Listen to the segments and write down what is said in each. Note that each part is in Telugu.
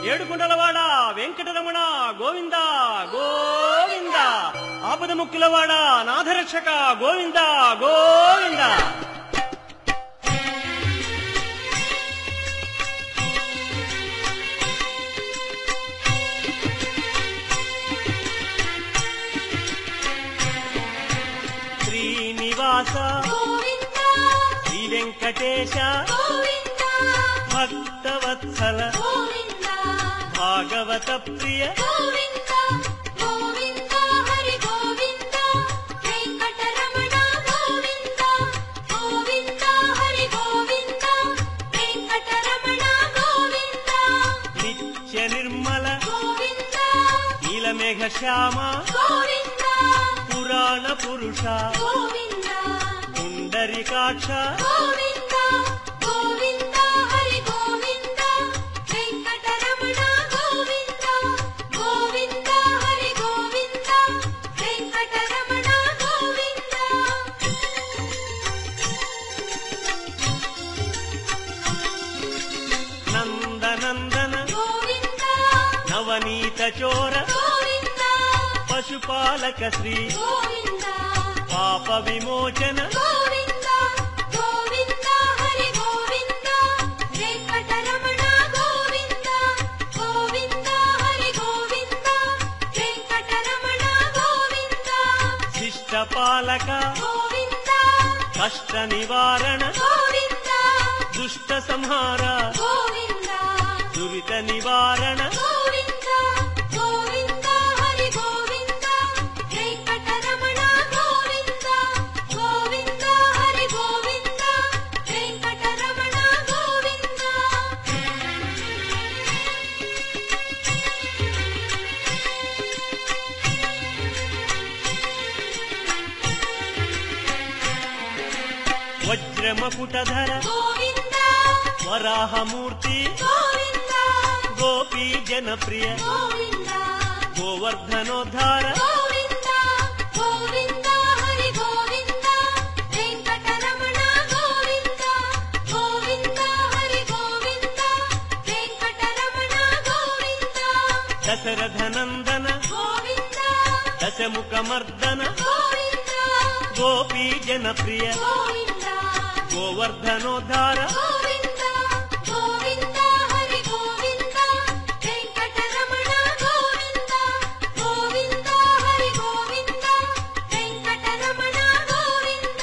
ఏడుకుంటలవాడ వెంకటరమణ గోవింద గోవింద ఆపద ముక్కులవాడ నాథరక్షక గోవింద గోవింద శ్రీనివాస గోవింద శ్రీ వెంకటేశ గోవింద భక్తవత్సల గోవింద భాగవత ప్రియ గోవింద గోవింద హరి గోవింద వెంకటరమణ గోవింద గోవింద హరి గోవింద వెంకటరమణ గోవింద నిత్య నిర్మల గోవింద నీలమేఘ శ్యామ గోవింద పురాణ పురుష గోవింద పుండరికాక్ష గోవింద గోవింద హరి గోవింద వెంకటరమణ గోవింద గోవింద హరి గోవింద వెంకటరమణ గోవింద నందనందన గోవింద నవనీత చోర గోవింద పశుపాలక శ్రీ గోవింద పాప విమోచన గోవింద గోవింద హరి గోవింద వెంకటరమణ గోవింద గోవింద హరి గోవింద వెంకటరమణ గోవింద శిష్ట పాలక గోవింద కష్ట నివారణ గోవింద దుష్ట సంహార గోవింద దురిత నివారణ గోవింద గోవింద హరి గోవింద వెంకటరమణ గోవింద గోవింద హరి గోవింద వెంకటరమణ గోవింద వజ్రమకుటధర గోవింద వరాహమూర్తి గోవింద గోపీ జనప్రియ గోవింద గోవర్ధనోద్ధార గోవింద గోవింద హరి గోవింద వెంకటరమణ గోవింద గోవింద హరి గోవింద వెంకటరమణ గోవింద దశరథనందన గోవింద దశముఖమర్దన గోవింద గోపీ జనప్రియ గోవింద గోవర్ధనోద్ధార గోవింద గోవింద హరి గోవింద వెంకటరమణ గోవింద గోవింద హరి గోవింద వెంకటరమణ గోవింద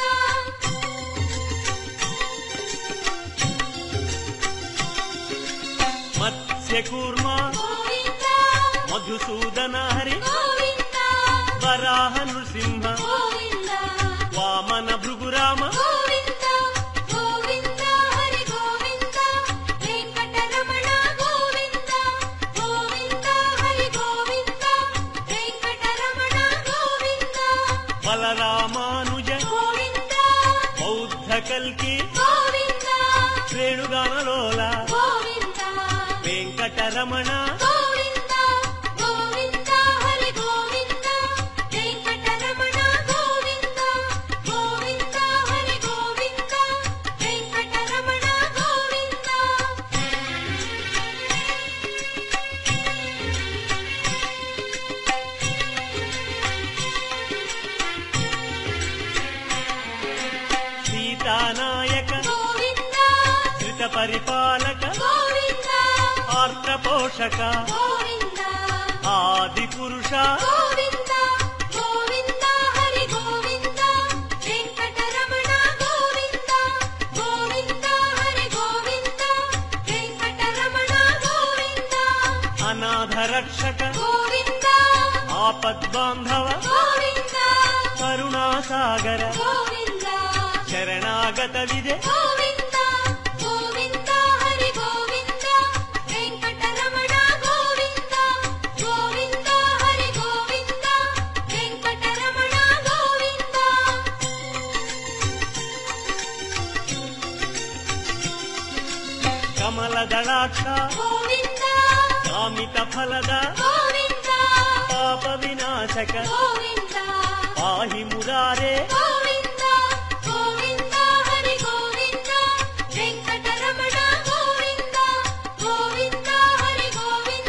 మత్స్యకూర్మ గోవింద మధుసూదన హరి గోవింద వరాహ నృసింహ గోవింద వామన భృగురామ గోవింద గోవింద హరి గోవింద వెంకటరమణ గోవింద గోవింద హరి గోవింద వెంకటరమణ గోవింద బలరామానుజ గోవింద బౌద్ధ కల్కి గోవింద రేణుగానలోల గోవింద వెంకటరమణ గోవింద గోవింద హరి గోవింద వెంకటరమణ గోవింద గోవింద హరి గోవింద వెంకటరమణ గోవింద సీతానాయక గోవింద ధృత పరిపాలక గోవింద ఆర్ద్ర పోషక గోవింద ఆది పురుష గోవింద గోవింద హరి గోవింద వెంకటరమణ గోవింద గోవింద హరి గోవింద వెంకటరమణ గోవింద అనాథ రక్షక గోవింద ఆపద్బాంధవ గోవింద కరుణాసాగర గోవింద శరణాగత విదే గోవింద గోవింద హరి గోవింద వెంకటరమణ గోవింద గోవింద హరి గోవింద వెంకటరమణ గోవింద కమల దళాక్ష గోవింద కామిత ఫలద గోవింద పాప వినాశక గోవింద పాహి మురారే గోవింద గోవింద హరి గోవింద వెంకటరమణ గోవింద గోవింద హరి గోవింద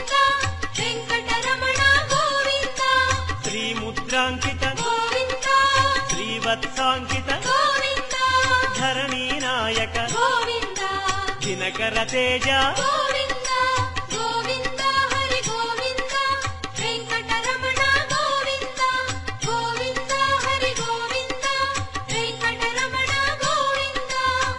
వత్సాంకిత గోవింద ధరణీ నాయక గోవింద దినకర తేజ గోవింద గోవింద హరి గోవింద వెంకటరమణ గోవింద గోవింద హరి గోవింద వెంకటరమణ గోవింద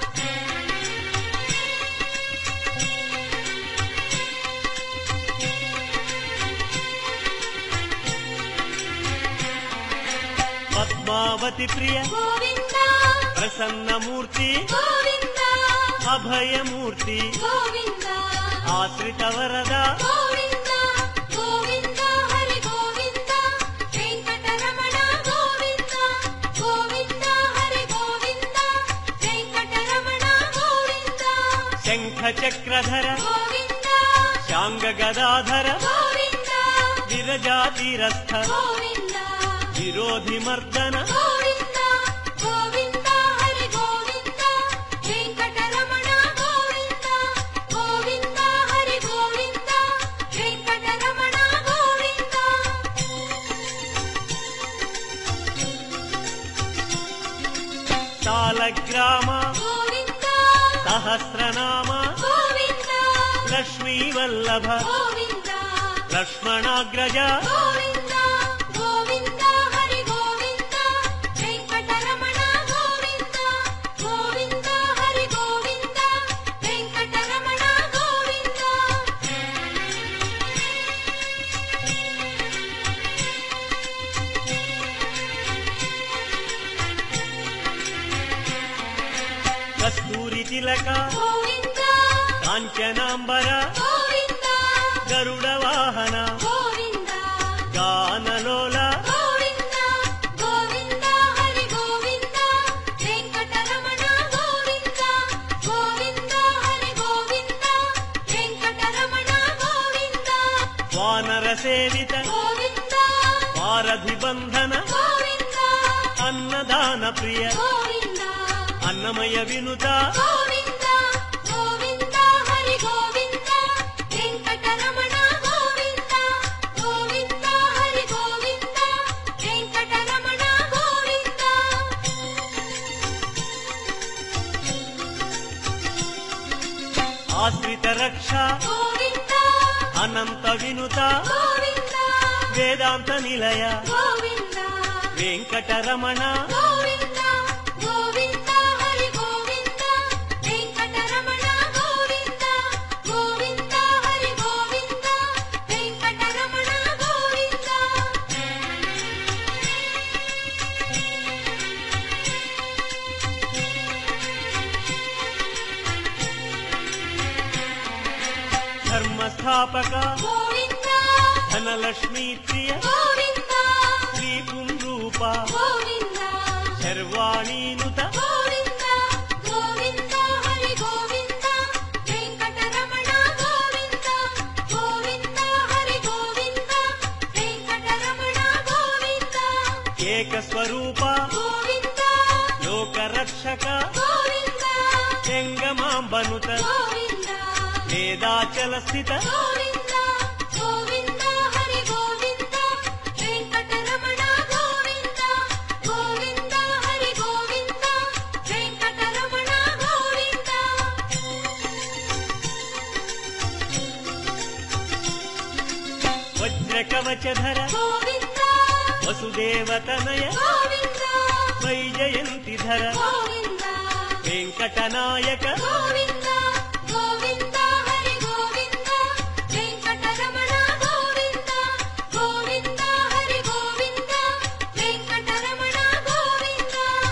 పద్మావతి ప్రియ గోవింద ప్రసన్నమూర్తి గోవింద అభయమూర్తి గోవింద ఆశ్రిత వరద గోవింద గోవింద హరి గోవింద వెంకటరమణ గోవింద గోవింద హరి గోవింద వెంకటరమణ గోవింద శంఖ చక్రధర గోవింద శాంగ గదాధర గోవింద విరజాతిరస్థ గోవింద విరోధి మర్దన గోవింద గోవింద హరి గోవింద వెంకటరమణ గోవింద గోవింద హరి గోవింద వెంకటరమణ గోవింద తాళగ్రామ గోవింద సహస్రనామ గోవింద లక్ష్మీ వల్లభ గోవింద లక్ష్మణాగ్రజ గోవింద గోవింద హరి గోవింద వెంకటరమణ గోవింద గోవింద హరి గోవింద వెంకటరమణ గోవింద కస్తూరి తిలక గోవింద కాంచనాంబర గోవింద గరుడ వాహన గోవింద గానలోల గోవింద గోవింద హరి గోవింద వెంకటరమణ గోవింద గోవింద హరి గోవింద వెంకటరమణ గోవింద వానర సేవిత గోవింద వారధి బంధన గోవింద అన్నదాన ప్రియ గోవింద అన్నమయ వినుత గోవింద గోవింద హరి గోవింద వెంకటరమణ గోవింద గోవింద హరి గోవింద వెంకటరమణ గోవింద ఆశ్రిత రక్ష గోవింద అనంత వినుత గోవింద వేదాంత నిలయ గోవింద వెంకటరమణ గోవింద గోవింద హరి గోవింద వెంకటరమణ గోవింద గోవింద హరి గోవింద వెంకటరమణ గోవింద ధర్మస్థాపక గోవింద ధనలక్ష్మీ ప్రియ గోవింద శ్రీ పుంరూప గోవింద శర్వాణీనుత గోవింద గోవింద హరి గోవింద వెంకటరమణ గోవింద గోవింద హరి గోవింద వెంకటరమణ గోవింద ఏక స్వరూప గోవింద లోక రక్షక గోవింద చెంగమాంబనుత గోవింద వేదాచల స్థిత గోవింద గోవింద హరి గోవింద వెంకటరమణ గోవింద గోవింద హరి గోవింద వెంకటరమణ గోవింద వజ్ర కవచధర గోవింద వసుదేవతనయ గోవింద వైజయంతి ధర గోవింద వెంకటనాయక గోవింద గోవింద హరి గోవింద వెంకటరమణ గోవింద గోవింద హరి గోవింద వెంకటరమణ గోవింద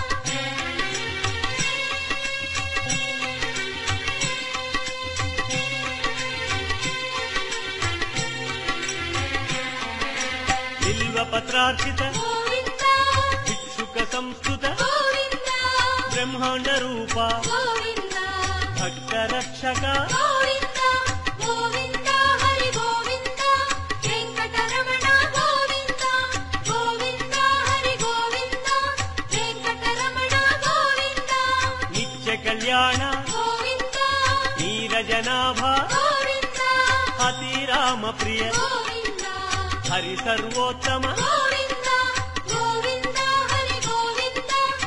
బిల్వపత్రార్చిత గోవింద భిక్షుక సంస్కృత గోవింద బ్రహ్మాండ రూప గోవింద భక్త రక్షక గోవింద గోవింద హరి గోవింద వెంకటరమణ గోవింద గోవింద హరి గోవింద వెంకటరమణ గోవింద నిత్య కళ్యాణ గోవింద నీరజనాభ గోవింద అతిరామ ప్రియ గోవింద హరి సర్వోత్తమ గోవింద గోవింద హరి గోవింద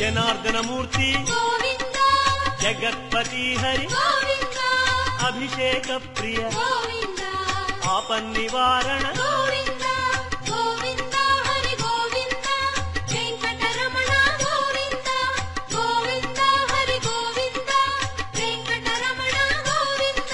జనార్దనమూర్తి గోవింద జగత్పతి హరి గోవింద అభిషేక ప్రియ గోవింద ఆపన్నివారణ గోవింద గోవింద హరి గోవింద వెంకటరమణ గోవింద గోవింద హరి గోవింద వెంకటరమణ గోవింద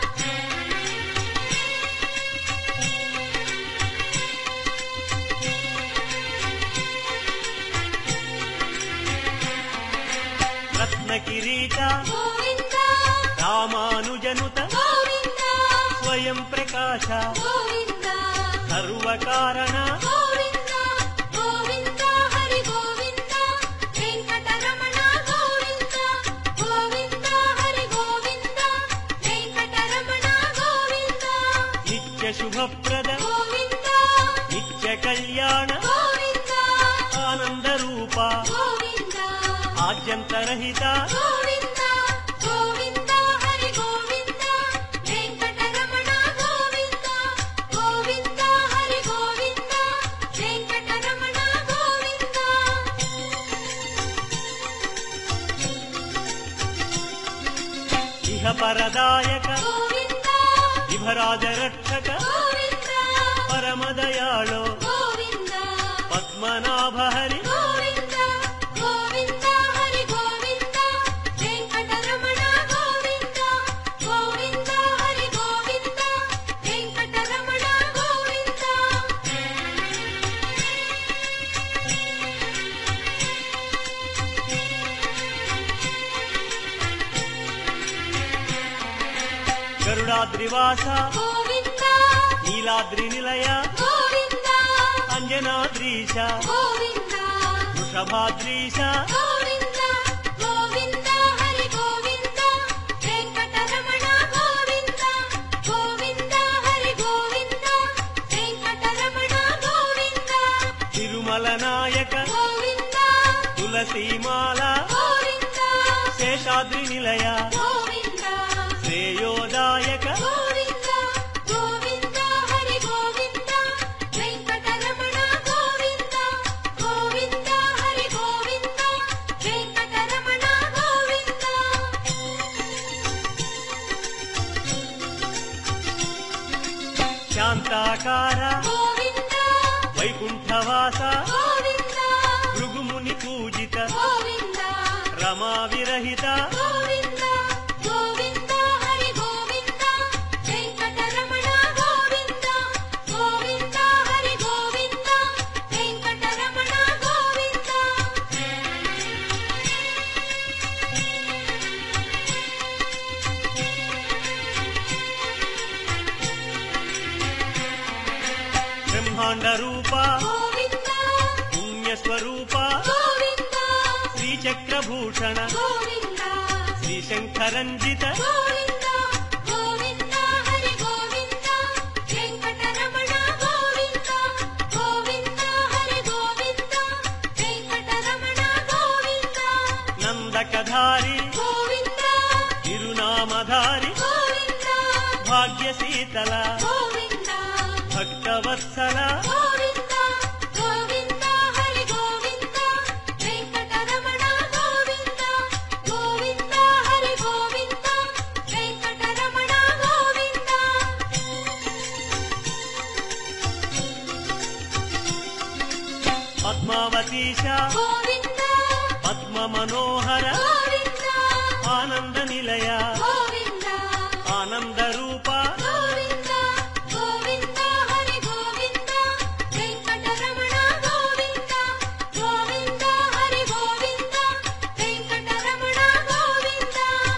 రత్న కిరీట గోవింద రామానుజనుత గోవింద స్వయం ప్రకాశ గోవింద సర్వకారణ గోవింద గోవింద హరి గోవింద వెంకటరమణ గోవింద గోవింద హరి గోవింద వెంకటరమణ గోవింద నిత్య శుభప్రద గోవింద నిత్య కళ్యాణ గోవింద ఆనంద రూప గోవింద ఆద్యంతరహిత గోవింద గోవింద హరి గోవింద వెంకటరమణ గోవింద గోవింద హరి గోవింద వెంకటరమణ గోవింద ఇహ పరదాయక గోవింద విభరాజ రక్షక గోవింద పరమదయాళో గోవింద పద్మనాభ హరి గోవింద గోవింద హరి గోవింద వెంకటరమణ గోవింద గోవింద హరి గోవింద వెంకటరమణ గోవింద గరుడాద్రివాస గోవింద నీలాద్రి నిలయ గోవింద అంజనాద్రీశ గోవింద వృషభాద్రీశ గోవింద గోవింద హరి గోవింద వెంకటరమణ గోవింద గోవింద హరి గోవింద వెంకటరమణ గోవింద తిరుమల నాయక గోవింద తులసీమాల గోవింద శేషాద్రి నిలయ గోవింద శ్రేయోదాయక గోవింద గోవింద హరి గోవింద వెంకటరమణ గోవింద గోవింద హరి గోవింద వెంకటరమణ గోవింద శాంతాకార గోవింద వైకుంఠవాస గోవింద భృగుముని పూజిత గోవింద రమా విరహిత గోవింద గోవింద హరి గోవింద వెంకటరమణ గోవింద గోవింద హరి గోవింద వెంకటరమణ గోవింద బ్రహ్మాండ రూప గోవింద పుణ్యస్వరూప గోవింద శ్రీచక్రభూషణ గోవింద శ్రీశంకరంజిత గోవింద గోవింద హరి గోవింద వెంకటరమణ గోవింద గోవింద హరి గోవింద వెంకటరమణ గోవింద నందకధారి గోవింద తిరునామధారి గోవింద భాగ్యశీతల గోవింద భక్తవత్సల గోవింద గోవింద హరి గోవింద వెంకటరమణ గోవింద గోవింద హరి గోవింద వెంకటరమణ గోవింద పద్మావతీశ గోవింద పద్మ మనోహర గోవింద ఆనంద నిలయ గోవింద ఆనంద రూప గోవింద గోవింద హరి గోవింద వెంకటరమణ గోవింద గోవింద హరి గోవింద వెంకటరమణ గోవింద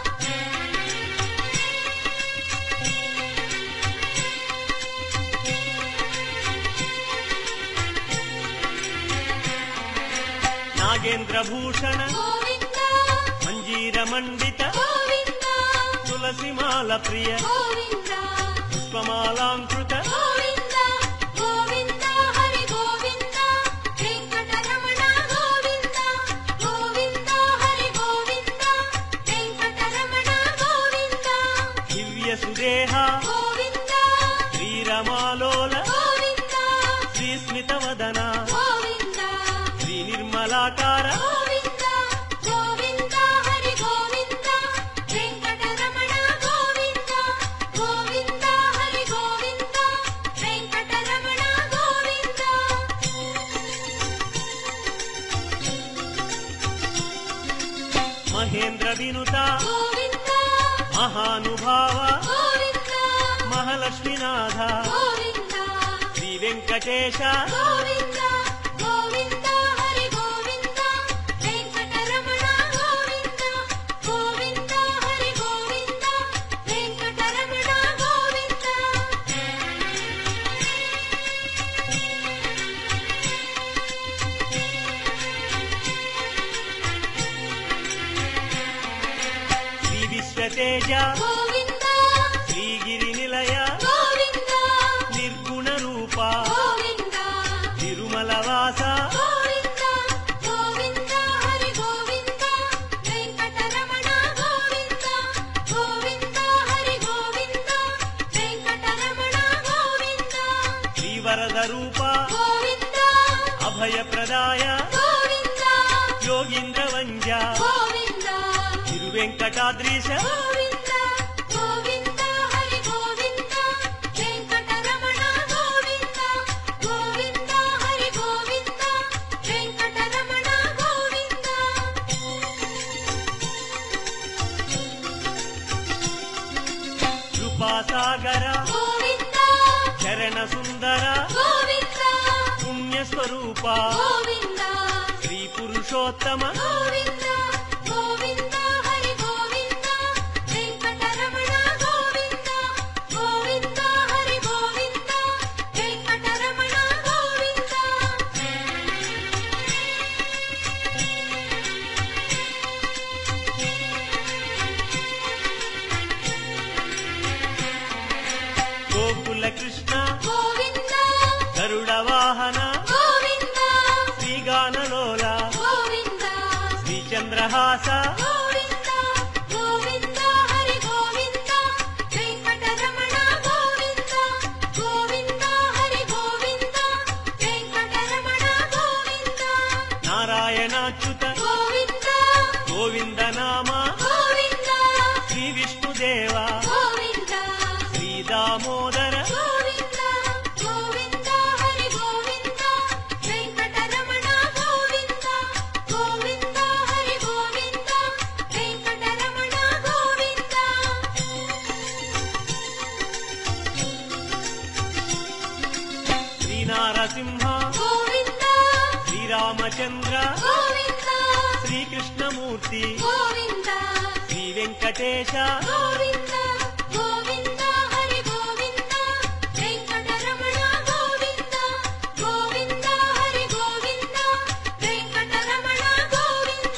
నాగేంద్ర భూషణ గోవింద మంజీర మండిత గోవింద తులసిమాల ప్రియ గోవింద పుష్పమాలాంకృత గోవింద గోవింద హరి గోవింద వెంకటరమణ గోవింద గోవింద హరి గోవింద వెంకటరమణ గోవింద దివ్య సుదేహ గోవింద శ్రీరమాలోల గోవింద శ్రీస్మిత వదన గోవింద శ్రీ నిర్మలాకార గోవింద వినుత గోవింద మహానుభావ గోవింద మహాలక్ష్మీనాథ గోవింద శ్రీ వెంకటేశ గోవింద గోవింద హరి గోవింద వెంకటరమణ గోవింద గోవింద హరి గోవింద వెంకటరమణ గోవింద శ్రీ విశ్వతేజ గోవింద శ్రీగిరి నిలయ గోవింద నిర్గుణ రూప గోవింద తిరుమల వాస గోవింద గోవింద హరి గోవింద వెంకటరమణ గోవింద గోవింద హరి గోవింద వెంకటరమణ గోవింద శ్రీవరద రూప గోవింద అభయప్రదాయ గోవింద యోగీంద్ర వంజ గోవింద తిరువెంకటాద్రీశ గోవింద గోవింద హరి గోవింద వెంకటరమణ గోవింద గోవింద హరి గోవింద వెంకటరమణ గోవింద కృపాసాగర గోవింద చరణ సుందర గోవింద పుణ్యస్వరూప గోవింద శ్రీ పురుషోత్తమ గోవింద గోవింద హరి గోవింద వెంకటరమణ గోవింద గోవింద హరి గోవింద వెంకటరమణ గోవింద గోకుల కృష్ణ గోవింద గరుడ వాహన గోవింద శ్రీగానలోల గోవింద శ్రీచంద్రహాస గోవింద గోవింద హరి గోవింద వెంకటరమణ గోవింద గోవింద హరి గోవింద వెంకటరమణ గోవింద నారాయణాచ్యుత గోవింద గోవింద నామ గోవింద శ్రీ విష్ణుదేవ గోవింద శ్రీ దామోదర గోవింద గోవింద హరి గోవింద వెంకటరమణ గోవింద గోవింద హరి గోవింద వెంకటరమణ గోవింద శ్రీ నారసింహ గోవింద శ్రీరామచంద్ర గోవింద శ్రీకృష్ణమూర్తి గోవింద శ్రీ వెంకటేశ గోవింద గోవింద హరి గోవింద వెంకటరమణ గోవింద గోవింద హరి గోవింద వెంకటరమణ గోవింద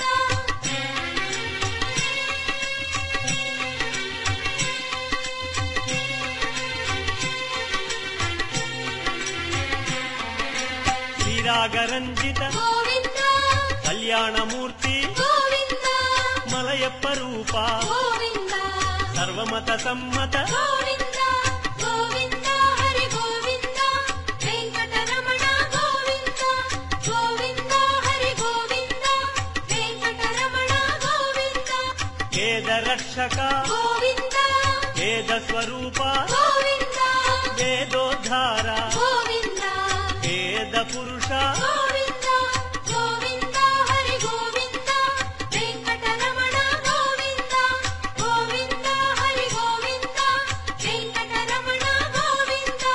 శ్రీరాగరంజిత గోవింద కళ్యాణమూర్తి గోవింద మలయప్ప రూప గోవింద సర్వమత సమ్మత గోవింద గోవింద హరి గోవింద వెంకటరమణ గోవింద గోవింద హరి గోవింద వెంకటరమణ గోవింద వేద రక్షక గోవింద వేద స్వరూప గోవింద వేదోద్ధార గోవింద వేద పురుష గోవింద గోవింద హరి గోవింద వెంకటరమణ గోవింద గోవింద హరి గోవింద వెంకటరమణ గోవింద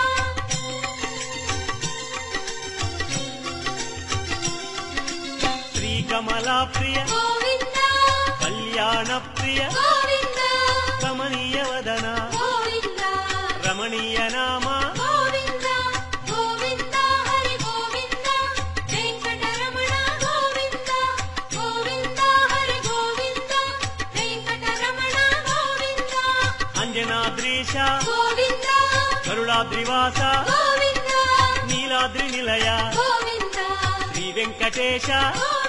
శ్రీకమలా ప్రియ గోవింద కళ్యాణ ప్రియ గోవింద కమనీయ వదన గోవింద రమణీయ నామ గోవింద గోవింద హరి గోవింద వెంకటరమణ గోవింద గోవింద హరి గోవింద వెంకటరమణ గోవింద అంజనాద్రీశ గోవింద గరుడాద్రివాస గోవింద నీలాద్రి నిలయ గోవింద శ్రీ వెంకటేశ గోవింద